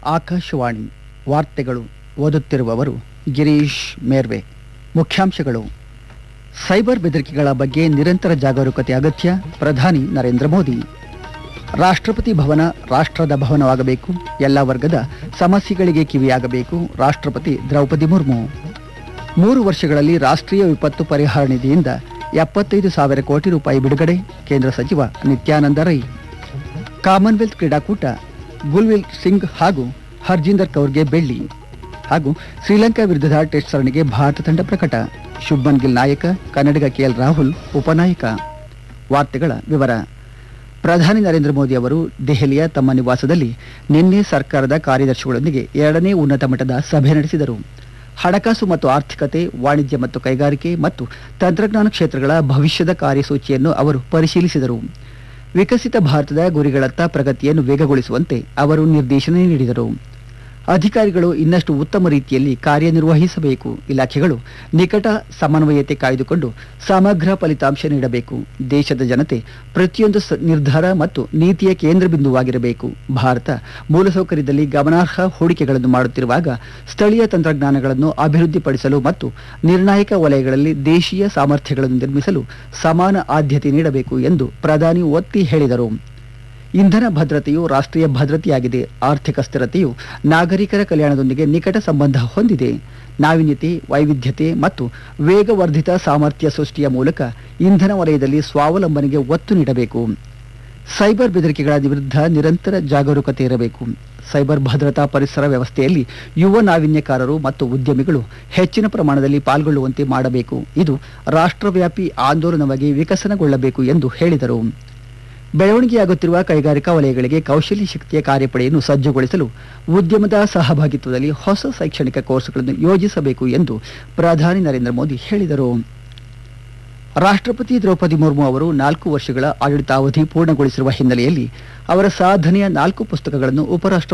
ಆಕಾಶವಾಣಿ ವಾರ್ತೆಗಳು ಓದುತ್ತಿರುವವರು ಗಿರೀಶ್ ಮೇರ್ವೆ ಮುಖ್ಯಾಂಶಗಳು ಸೈಬರ್ ಬೆದರಿಕೆಗಳ ಬಗ್ಗೆ ನಿರಂತರ ಜಾಗರೂಕತೆ ಅಗತ್ಯ ಪ್ರಧಾನಿ ನರೇಂದ್ರ ಮೋದಿ ರಾಷ್ಟ್ರಪತಿ ಭವನ ರಾಷ್ಟ್ರದ ಭವನವಾಗಬೇಕು ಎಲ್ಲ ವರ್ಗದ ಸಮಸ್ಯೆಗಳಿಗೆ ಕಿವಿಯಾಗಬೇಕು ರಾಷ್ಟ್ರಪತಿ ದ್ರೌಪದಿ ಮುರ್ಮು ಮೂರು ವರ್ಷಗಳಲ್ಲಿ ರಾಷ್ಟ್ರೀಯ ವಿಪತ್ತು ಪರಿಹಾರ ನಿಧಿಯಿಂದ ಎಪ್ಪತ್ತೈದು ಸಾವಿರ ಕೋಟಿ ರೂಪಾಯಿ ಬಿಡುಗಡೆ ಕೇಂದ್ರ ಸಚಿವ ನಿತ್ಯಾನಂದ ರೈ ಕಾಮನ್ವೆಲ್ತ್ ಕ್ರೀಡಾಕೂಟ ಗುಲ್ವಿಲ್ ಸಿಂಗ್ ಹಾಗೂ ಹರ್ಜಿಂದರ್ ಕೌರ್ಗೆ ಬೆಳ್ಳಿ ಹಾಗೂ ಶ್ರೀಲಂಕಾ ವಿರುದ್ಧದ ಟೆಸ್ಟ್ ಸರಣಿಗೆ ಭಾರತ ತಂಡ ಪ್ರಕಟ ಶುಭ್ಮನ್ ಗಿಲ್ ನಾಯಕ ಕನ್ನಡಿಗ ಕೆಎಲ್ ರಾಹುಲ್ ಉಪನಾಯಕ ವಾರ್ತೆಗಳ ವಿವರ ಪ್ರಧಾನಿ ನರೇಂದ್ರ ಮೋದಿ ಅವರು ದೆಹಲಿಯ ತಮ್ಮ ನಿವಾಸದಲ್ಲಿ ನಿನ್ನೆ ಸರ್ಕಾರದ ಕಾರ್ಯದರ್ಶಿಗಳೊಂದಿಗೆ ಎರಡನೇ ಉನ್ನತ ಮಟ್ಟದ ಸಭೆ ನಡೆಸಿದರು ಹಣಕಾಸು ಮತ್ತು ಆರ್ಥಿಕತೆ ವಾಣಿಜ್ಯ ಮತ್ತು ಕೈಗಾರಿಕೆ ಮತ್ತು ತಂತ್ರಜ್ಞಾನ ಕ್ಷೇತ್ರಗಳ ಭವಿಷ್ಯದ ಕಾರ್ಯಸೂಚಿಯನ್ನು ಅವರು ಪರಿಶೀಲಿಸಿದರು ವಿಕಸಿತ ಭಾರತದ ಗುರಿಗಳತ್ತ ಪ್ರಗತಿಯನ್ನು ವೇಗಗೊಳಿಸುವಂತೆ ಅವರು ನಿರ್ದೇಶನ ನೀಡಿದರು ಅಧಿಕಾರಿಗಳು ಇನ್ನಷ್ಟು ಉತ್ತಮ ರೀತಿಯಲ್ಲಿ ಕಾರ್ಯನಿರ್ವಹಿಸಬೇಕು ಇಲಾಖೆಗಳು ನಿಕಟ ಸಮನ್ವಯತೆ ಕಾಯ್ದುಕೊಂಡು ಸಮಗ್ರ ಫಲಿತಾಂಶ ನೀಡಬೇಕು ದೇಶದ ಜನತೆ ಪ್ರತಿಯೊಂದು ಸ- ನಿರ್ಧಾರ ಮತ್ತು ನೀತಿಯ ಕೇಂದ್ರ ಬಿಂದುವಾಗಿರಬೇಕು ಭಾರತ ಮೂಲಸೌಕರ್ಯದಲ್ಲಿ ಗಮನಾರ್ಹ ಹೂಡಿಕೆಗಳನ್ನು ಮಾಡುತ್ತಿರುವಾಗ ಸ್ಥಳೀಯ ತಂತ್ರಜ್ಞಾನಗಳನ್ನು ಅಭಿವೃದ್ಧಿಪಡಿಸಲು ಮತ್ತು ನಿರ್ಣಾಯಕ ವಲಯಗಳಲ್ಲಿ ದೇಶೀಯ ಸಾಮರ್ಥ್ಯಗಳನ್ನು ನಿರ್ಮಿಸಲು ಸಮಾನ ಆದ್ಯತೆ ನೀಡಬೇಕು ಎಂದು ಪ್ರಧಾನಿ ಒತ್ತಿ ಹೇಳಿದರು ಇಂಧನ ಭದ್ರತೆಯು ರಾಷ್ಟ್ರೀಯ ಭದ್ರತೆಯಾಗಿದೆ ಆರ್ಥಿಕ ಸ್ಥಿರತೆಯು ನಾಗರಿಕರ ಕಲ್ಯಾಣದೊಂದಿಗೆ ನಿಕಟ ಸಂಬಂಧ ಹೊಂದಿದೆ ನಾವೀನ್ಯತೆ ವೈವಿಧ್ಯತೆ ಮತ್ತು ವೇಗವರ್ಧಿತ ಸಾಮರ್ಥ್ಯ ಸೃಷ್ಟಿಯ ಮೂಲಕ ಇಂಧನ ವಲಯದಲ್ಲಿ ಸ್ವಾವಲಂಬನೆಗೆ ಒತ್ತು ನೀಡಬೇಕು ಸೈಬರ್ ಬೆದರಿಕೆಗಳ ವಿರುದ್ಧ ನಿರಂತರ ಜಾಗರೂಕತೆ ಇರಬೇಕು ಸೈಬರ್ ಭದ್ರತಾ ಪರಿಸರ ವ್ಯವಸ್ಥೆಯಲ್ಲಿ ಯುವ ನಾವೀನ್ಯಕಾರರು ಮತ್ತು ಉದ್ಯಮಿಗಳು ಹೆಚ್ಚಿನ ಪ್ರಮಾಣದಲ್ಲಿ ಪಾಲ್ಗೊಳ್ಳುವಂತೆ ಮಾಡಬೇಕು ಇದು ರಾಷ್ಟ್ರವ್ಯಾಪಿ ಆಂದೋಲನವಾಗಿ ವಿಕಸನಗೊಳ್ಳಬೇಕು ಎಂದು ಹೇಳಿದರು ಬೆಳವಣಿಗೆಯಾಗುತ್ತಿರುವ ಕೈಗಾರಿಕಾ ವಲಯಗಳಿಗೆ ಕೌಶಲ್ಯ ಶಕ್ತಿಯ ಕಾರ್ಯಪಡೆಯನ್ನು ಸಜ್ಜುಗೊಳಿಸಲು ಉದ್ಯಮದ ಸಹಭಾಗಿತ್ವದಲ್ಲಿ ಹೊಸ ಶೈಕ್ಷಣಿಕ ಕೋರ್ಸ್ಗಳನ್ನು ಯೋಜಿಸಬೇಕು ಎಂದು ಪ್ರಧಾನಿ ನರೇಂದ್ರ ಮೋದಿ ಹೇಳಿದರು ರಾಷ್ಟ್ರಪತಿ ದ್ರೌಪದಿ ಮುರ್ಮು ಅವರು ನಾಲ್ಕು ವರ್ಷಗಳ ಆಡಳಿತಾವಧಿ ಪೂರ್ಣಗೊಳಿಸಿರುವ ಹಿನ್ನೆಲೆಯಲ್ಲಿ ಅವರ ಸಾಧನೆಯ ನಾಲ್ಕು ಪುಸ್ತಕಗಳನ್ನು ಉಪರಾಷ್ಟ್ರ